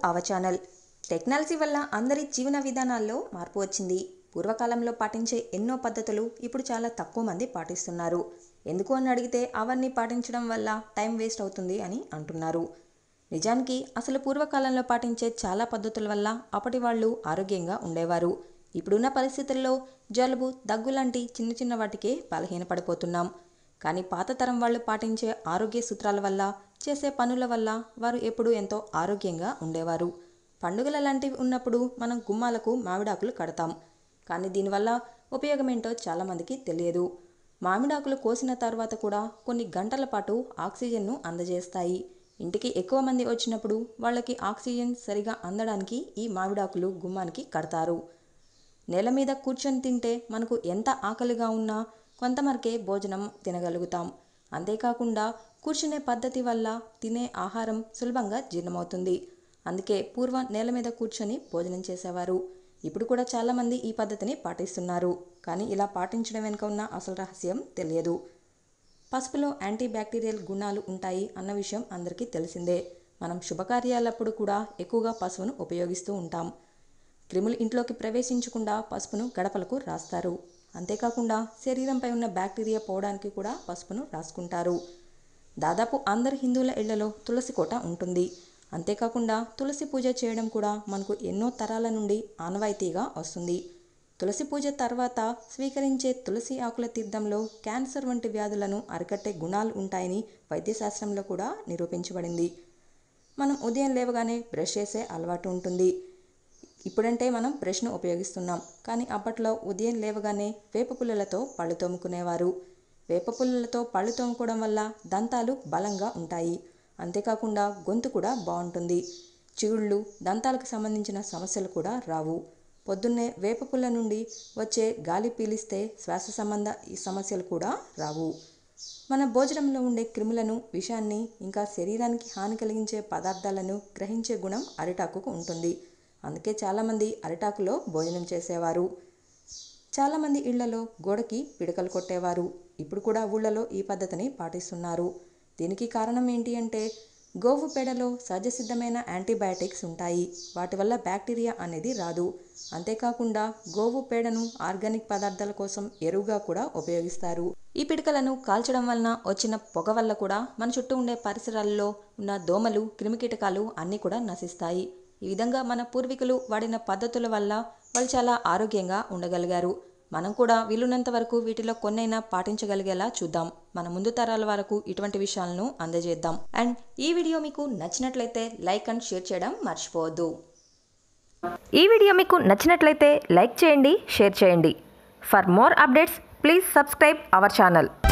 our channel technology వల్ల అందరి జీవన విధానాల్లో మార్పు వచ్చింది పూర్వకాలంలో పాటించే ఎన్నో పద్ధతులు ఇప్పుడు చాలా తక్కువ మంది పాటిస్తున్నారు ఎందుకు అని అడిగితే అవన్నీ పాటించడం వల్ల టైం వేస్ట్ అవుతుంది అని అంటున్నారు నిజానికి అసలు పూర్వకాలంలో పాటించే చాలా పద్ధతుల వల్ల అప్పటి వాళ్ళు ఆరోగ్యంగా ఉండేవారు ఇప్పుడున్న పరిస్థితుల్లో జలుబు దగ్గు లాంటి చిన్న చిన్న వాటికే బలహీనపడిపోతున్నాం కానీ పాత తరం వాళ్ళు పాటించే ఆరోగ్య సూత్రాల వల్ల చేసే పనుల వల్ల వారు ఎప్పుడూ ఎంతో ఆరోగ్యంగా ఉండేవారు పండుగల లాంటివి ఉన్నప్పుడు మనం గుమ్మాలకు మామిడాకులు కడతాం కానీ దీనివల్ల ఉపయోగం ఏంటో చాలామందికి తెలియదు మామిడాకులు కోసిన తర్వాత కూడా కొన్ని గంటల పాటు ఆక్సిజన్ను అందజేస్తాయి ఇంటికి ఎక్కువ మంది వచ్చినప్పుడు వాళ్ళకి ఆక్సిజన్ సరిగా అందడానికి ఈ మామిడాకులు గుమ్మానికి కడతారు నేల మీద కూర్చొని తింటే మనకు ఎంత ఆకలిగా ఉన్నా కొంతమరకే భోజనం తినగలుగుతాం అంతేకాకుండా కూర్చునే పద్ధతి వల్ల తినే ఆహారం సులభంగా జీర్ణమవుతుంది అందుకే పూర్వం నేల మీద కూర్చొని భోజనం చేసేవారు ఇప్పుడు కూడా చాలామంది ఈ పద్ధతిని పాటిస్తున్నారు కానీ ఇలా పాటించడం వెనుక ఉన్న అసలు రహస్యం తెలియదు పసుపులో యాంటీ బ్యాక్టీరియల్ గుణాలు ఉంటాయి అన్న విషయం అందరికీ తెలిసిందే మనం శుభకార్యాలప్పుడు కూడా ఎక్కువగా పసుపును ఉపయోగిస్తూ ఉంటాం క్రిములు ఇంట్లోకి ప్రవేశించకుండా పసుపును గడపలకు రాస్తారు అంతేకాకుండా శరీరంపై ఉన్న బ్యాక్టీరియా పోవడానికి కూడా పసుపును రాసుకుంటారు దాదాపు అందరి హిందువుల ఇళ్లలో తులసి కోట ఉంటుంది అంతేకాకుండా తులసి పూజ చేయడం కూడా మనకు ఎన్నో తరాల నుండి ఆనవాయితీగా వస్తుంది తులసి పూజ తర్వాత స్వీకరించే తులసి ఆకుల తీర్థంలో క్యాన్సర్ వంటి వ్యాధులను అరికట్టే గుణాలు ఉంటాయని వైద్యశాస్త్రంలో కూడా నిరూపించబడింది మనం ఉదయం లేవగానే బ్రష్ చేసే అలవాటు ఉంటుంది ఇప్పుడంటే మనం బ్రష్ను ఉపయోగిస్తున్నాం కానీ అప్పట్లో ఉదయం లేవగానే వేప పుల్లలతో పళ్ళు తోముకునేవారు వేప పుల్లలతో పళ్ళు తోముకోవడం వల్ల దంతాలు బలంగా ఉంటాయి అంతేకాకుండా గొంతు కూడా బాగుంటుంది చిగుళ్ళు దంతాలకు సంబంధించిన సమస్యలు కూడా రావు పొద్దున్నే వేప పుల్ల నుండి వచ్చే గాలి పీలిస్తే శ్వాస సంబంధ ఈ సమస్యలు కూడా రావు మన భోజనంలో ఉండే క్రిములను విషాన్ని ఇంకా శరీరానికి హాని కలిగించే పదార్థాలను గ్రహించే గుణం అరిటాకుకు ఉంటుంది అందుకే చాలామంది అరిటాకులో భోజనం చేసేవారు చాలామంది ఇళ్లలో గోడకి పిడకలు కొట్టేవారు ఇప్పుడు కూడా ఊళ్ళలో ఈ పద్ధతిని పాటిస్తున్నారు దీనికి కారణం ఏంటి అంటే గోవు పేడలో సహజసిద్ధమైన యాంటీబయాటిక్స్ ఉంటాయి వాటి వల్ల బ్యాక్టీరియా అనేది రాదు అంతేకాకుండా గోవు పేడను ఆర్గానిక్ పదార్థాల కోసం ఎరువుగా కూడా ఉపయోగిస్తారు ఈ పిడకలను కాల్చడం వలన వచ్చిన పొగ వల్ల కూడా మన చుట్టూ ఉండే పరిసరాల్లో ఉన్న దోమలు క్రిమికీటకాలు అన్నీ కూడా నశిస్తాయి ఈ విధంగా మన పూర్వీకులు వాడిన పద్ధతుల వల్ల వాళ్ళు చాలా ఆరోగ్యంగా ఉండగలిగారు మనం కూడా వీలున్నంత వరకు వీటిలో కొన్నైనా పాటించగలిగేలా చూద్దాం మన ముందు తరాల వరకు ఇటువంటి విషయాలను అందజేద్దాం అండ్ ఈ వీడియో మీకు నచ్చినట్లయితే లైక్ అండ్ షేర్ చేయడం మర్చిపోవద్దు ఈ వీడియో మీకు నచ్చినట్లయితే లైక్ చేయండి షేర్ చేయండి for more updates please subscribe our channel